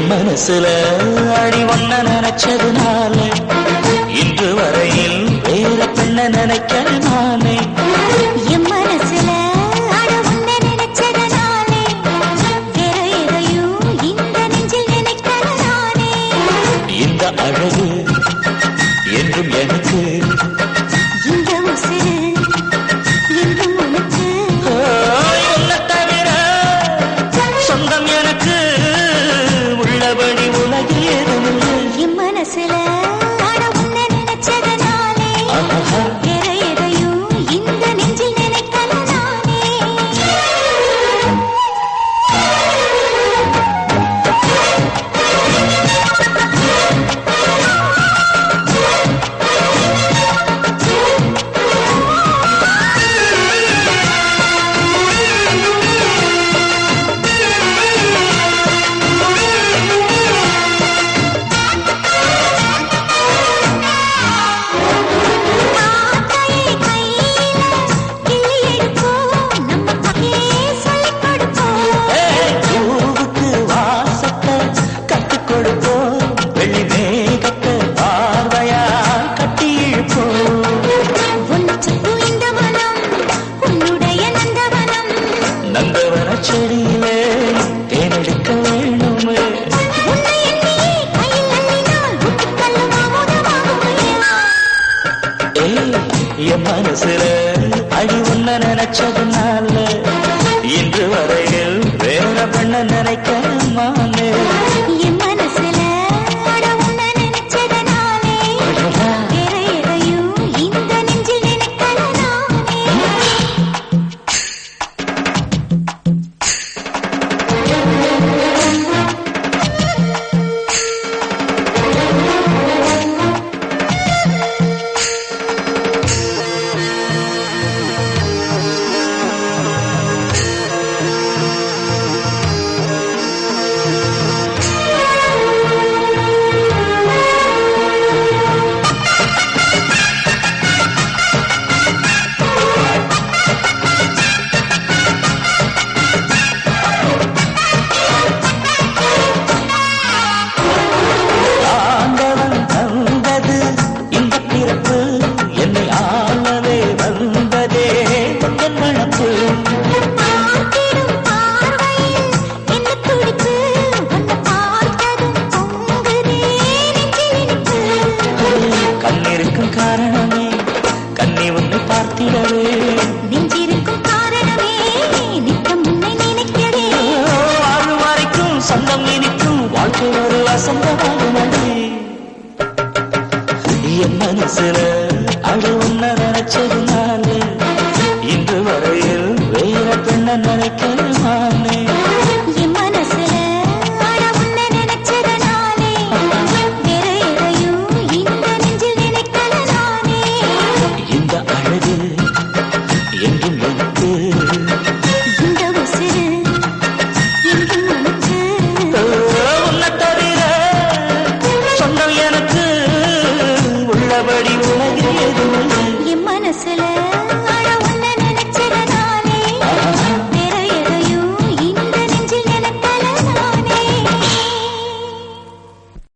என் மனசுல அடி ஒன்ன நினைச்சதுனால இன்று வரையில் வேற பெண்ண நினைக்கிற நானே என் மனசுல அட உன்னை நினைச்சதனாலே வேற எதையும் இந்த நெஞ்சில் நினைக்கிற நானே இந்த அழகு என்றும் எனக்கு இந்த உசிறு என்றும் உனக்கு ஓய், உன்னைத் தவிர சொந்தம் எனக்கு உள்ளபடி உலகில் ஏதுமில்லை என் மனசுல அட உன்னை நினைச்சதனாலே ஆஹா. வேற எதையும் இந்த நெஞ்சில் நினைக்கிற நானே காக்கையை கையில கிள்ளி எடுப்போம் நம்ம கதையே சொல்லிக் கொடுப்போம் ஏய், பூவுக்கு வாசத்தை கற்றுக் கொடுப்போம் வெள்ளி மேகத்தை பார்வையால் கட்டி இழுப்போம் உன்னை சுத்தும் இந்த மனம் உன்னுடைய நந்தவனம் நந்தவன செடியிலே தேனெடுக்க வேணுமே உன்னை எண்ணியே கையில் அள்ளினால் முட்டுக்கல்லும் அமுதமாகுமையா ஏய், என் மனசுல அடி உன்ன நினைச்சதுனால இன்று வரையில் வேற பண்ண நினைக்க மானே என் மனசுல அட உன்னை நினைச்சதனாலே வேற எதையும் இந்த நெஞ்சில் நினைக்கல நானே ஆண்டவன் தந்தது இந்த பிறப்பு என்னை ஆளவே வந்ததே பொங்கல் வளர்ப்பு பார்த்திடும் பார்வையில் என்ன துடிப்பு உன்னை பார்த்ததும் பொங்குதே நெஞ்சில் இனிப்பு கண்ணிருக்கும் காரணமே கண்ணி உன்னை பார்த்திடவே நெஞ்சிருக்கும் காரணமே நித்தம் உன்னை நினைக்கவே வாழும் வரைக்கும் சொந்தம் இனிக்கும் வாழ்க்கை ஒரு வசந்தமாகும் அடி என் மனசுல அழு உன்ன நினைச்சதுனால இன்று வரையில் வேற பெண்ண நினைக்கிறேன்